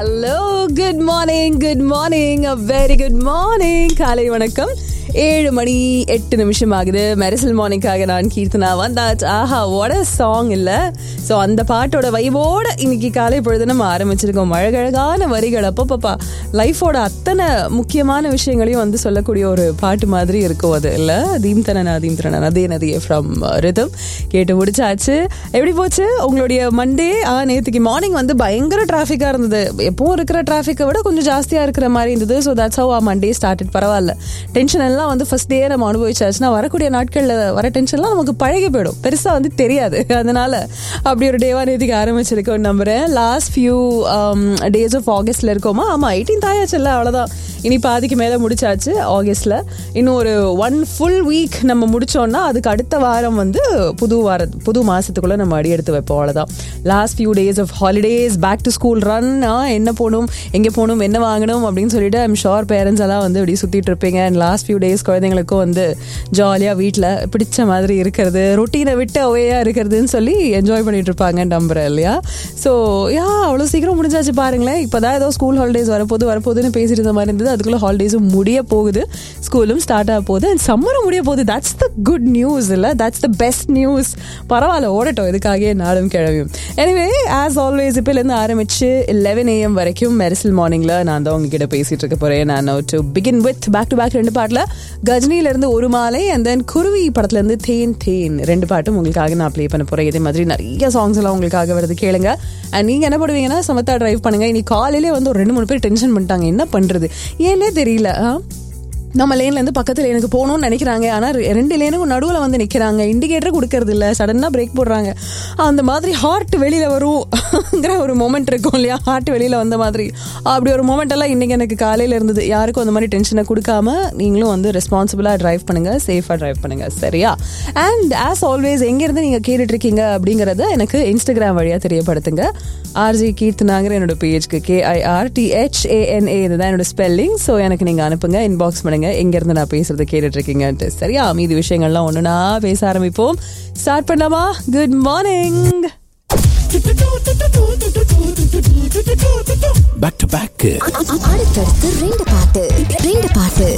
Hello good morning good morning uh very good morning காலை வணக்கம் ஏழு மணி எட்டு நிமிஷம் ஆகுது மெரிசல் மார்னிங்காக நான் கீர்த்தனா வந்தாச்சு ஆஹா what a சாங் இல்ல ஸோ அந்த பாட்டோட வைவோட இன்னைக்கு காலை பொழுது நம்ம ஆரம்பிச்சிருக்கோம் அழகழகான வரிகள் அப்பப்பப்பா லைஃபோட அத்தனை முக்கியமான விஷயங்களையும் வந்து சொல்லக்கூடிய ஒரு பாட்டு மாதிரி இருக்கும் அது இல்ல தீம் தனனா தீம் தனனா நதே நதியே ஃப்ரம் ரிதம் கேட்டு முடிச்சாச்சு எப்படி போச்சு உங்களுடைய மண்டே ஆ நேற்றுக்கு மார்னிங் வந்து பயங்கர டிராஃபிக்காக இருந்தது எப்பவும் இருக்கிற டிராஃபிக்கை விட கொஞ்சம் ஜாஸ்தியாக இருக்கிற மாதிரி இருந்தது so that's how uh Monday started பரவாயில்ல டென்ஷன் எல்லாம் வந்து ஃபர்ஸ்ட் டே நம்ம அனுபவிச்சாச்சுன்னா வரக்கூடிய நாட்களில் வர டென்ஷன்லாம் நமக்கு பழகி போயிடும் பெருசாக வந்து தெரியாது அதனால அப்படி ஒரு டேவா நேற்றுக்கு ஆரம்பிச்சிருக்கோம் நம்புறேன் லாஸ்ட் ஃபியூ டேஸ் ஆஃப் ஆகஸ்ட்ல இருக்கோமா ஆமாம் எயிட்டீன் ஆயாச்சுல்ல அவ்வளோதான் இனி பாதிக்கு மேலே முடிச்சாச்சு ஆகஸ்ட்ல இன்னும் ஒரு ஒன் ஃபுல் வீக் நம்ம முடிச்சோம்னா அதுக்கு அடுத்த வாரம் வந்து புது வார புது மாசத்துக்குள்ள நம்ம அடி எடுத்து வைப்போம் அவ்வளோதான் last few days of holidays back to school run என்ன போகணும் எங்கே போகணும் என்ன வாங்கணும் அப்படின்னு சொல்லிட்டு ஐம் ஷோர் பேரண்ட்ஸ் எல்லாம் வந்து இப்படி சுற்றிட்டு இருப்பீங்க அண்ட் லாஸ்ட் ஃபியூ டேஸ் குழந்தைங்களுக்கும் வந்து ஜாலியாக வீட்டில் பிடிச்ச மாதிரி இருக்கிறது ரொட்டீனை விட்டு அவையாக இருக்கிறதுன்னு சொல்லி என்ஜாய் பண்ணிட்டு இருப்பாங்க நம்புறேன் இல்லையா ஸோ யா அவ்வளோ சீக்கிரம் முடிஞ்சாச்சு பாருங்களேன் இப்போ தான் ஏதோ ஸ்கூல் ஹாலிடேஸ் வரப்போது வரப்போகுதுன்னு பேசிட்டு இருந்த மாதிரி இருந்தது அதுக்குள்ளே ஹாலிடேஸும் முடிய போகுது ஸ்கூலும் ஸ்டார்ட் ஆக போகுது அண்ட் சம்மரும் முடிய போகுது தட்ஸ் த குட் நியூஸ் இல்லை தட்ஸ் த பெஸ்ட் நியூஸ் பரவாயில்ல ஓடட்டும் இதுக்காகவே நாளும் கிழமையும் எனிவே ஆஸ் ஆல்வேஸ் இப்போலேருந்து ஆரம்பிச்சு லெவன் ஏஎம் வரைக்கும் மெரிசல் மார்னிங்கில் நான் தான் உங்ககிட்ட பேசிட்டு இருக்க போகிறேன் நான் to begin with back to back ரெண்டு பாட்டில் கஜினியிலேருந்து ஒரு மாலை அண்ட் தென் குருவி படத்துலேருந்து தேன் தேன் ரெண்டு பாட்டும் உங்களுக்காக நான் ப்ளே பண்ண போகிறேன் இதே மாதிரி நிறைய சாங்ஸ் எல்லாம் உங்களுக்காக வருது கேளுங்க அண்ட் நீங்கள் என்ன பண்ணுவீங்கன்னா சமத்தா டிரைவ் பண்ணுங்க இன்னைக்கு காலையிலே வந்து ஒரு ரெண்டு மூணு பேர் டென்ஷன் பண்ணிட்டாங்க என்ன பண்ணுறது ஏன்னே தெரியல ஆ? நம்ம லேன்ல இருந்து பக்கத்து லேனுக்கு போகணும்னு நினைக்கிறாங்க ஆனா ரெ- ரெண்டு லேனுக்கும் நடுவில் வந்து நிக்கிறாங்க இண்டிகேட்டர் கொடுக்கறது இல்ல சடனா பிரேக் போடுறாங்க அந்த மாதிரி ஹார்ட் வெளியில வரும்ங்கிற ஒரு மொமெண்ட் இருக்கும் இல்லையா ஹார்ட் வெளியில வந்த மாதிரி அப்படி ஒரு மொமெண்ட் எல்லாம் இன்னைக்கு எனக்கு காலையில இருந்தது யாருக்கும் அந்த மாதிரி டென்ஷனை கொடுக்காம நீங்களும் வந்து ரெஸ்பான்சிபிளா டிரைவ் பண்ணுங்க சேஃபா டிரைவ் பண்ணுங்க சரியா அண்ட் ஆஸ் ஆல்வேஸ் எங்க இருந்து நீங்க கேட்டுட்டு இருக்கீங்க அப்படிங்கறத எனக்கு இன்ஸ்டாகிராம் வழியா தெரியப்படுத்துங்க ஆர்ஜி கீர்த்தனாங்கிற என்னோட பேஜ்க்கு கேஐஆர் டிஹெச்ஏஎன்ஏ இதுதான் என்னோட ஸ்பெல்லிங் ஸோ எனக்கு நீங்க அனுப்புங்க இன்பாக்ஸ் பண்ணுங்க எங்க இருந்து நான் பேசுறது கேட்டுட்டு இருக்கீங்கன்ட்டு சரியா மீதி விஷயங்கள்லாம் ஒண்ணுனா பேச ஆரம்பிப்போம் ஸ்டார்ட் பண்ணலாமா good morning back to back அடுத்தடுத்து ரெண்டு பாட்டு ரெண்டு பாட்டு